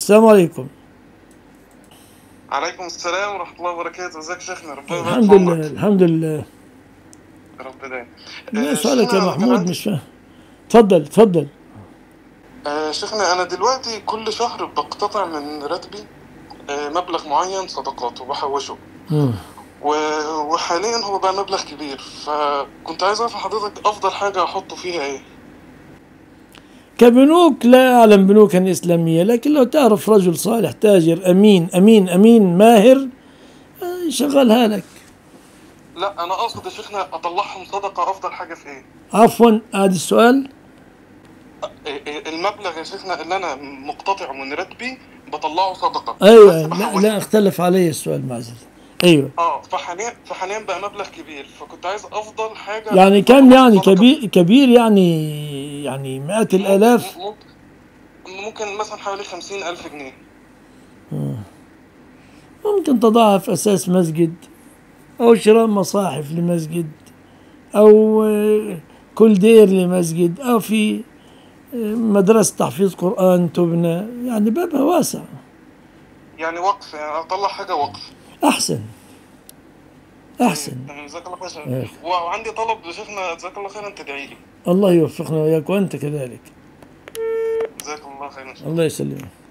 السلام عليكم عليكم السلام ورحمة الله وبركاته ازيك يا شيخنا ربنا يبارك الحمد في لله عمرك الحمد لله رب دايم ما آه، سؤالك يا شيخنا، أنا محمود عندي- مش فاهم تفضل تفضل آه شيخنا أنا دلوقتي كل شهر بقتطع من راتبي آه مبلغ معين صدقات وبحوشه مم. و- وحاليا هو بقى مبلغ كبير فكنت عايز أعرف حضرتك أفضل حاجة أحطه فيها إيه؟ كبنوك لا أعلم بنوكا إسلامية لكن لو تعرف رجل صالح تاجر أمين أمين أمين ماهر آه، يشغلها لك لا أنا أقصد يا شيخنا أطلعهم صدقة أفضل حاجة في إيه؟ عفوا هذا السؤال آه، آه، المبلغ يا شيخنا اللي أنا مقتطعه من راتبي بطلعه صدقة أيوة بس لا, بحوشه. لا اختلف علي السؤال معذرة أيوة اه فحاليا فحاليا بقى مبلغ كبير فكنت عايز افضل حاجه يعني كم أطلع يعني صدقة. كبير كبير يعني يعني مئات الآلاف ممكن ممكن مثلا حوالي خمسين ألف جنيه ممكن تضعها في أساس مسجد أو شراء مصاحف لمسجد أو آه، كل دير لمسجد أو في آه، مدرسة تحفيظ قرآن تبنى يعني بابها واسع يعني وقف يعني أطلع حاجة وقف أحسن أحسن تمام، جزاك الله خير إيه. وعندي طلب لشيخنا جزاك الله خيرا تدعي لي الله يوفقنا وإياك وأنت كذلك جزاك الله خيرا الله يسلمك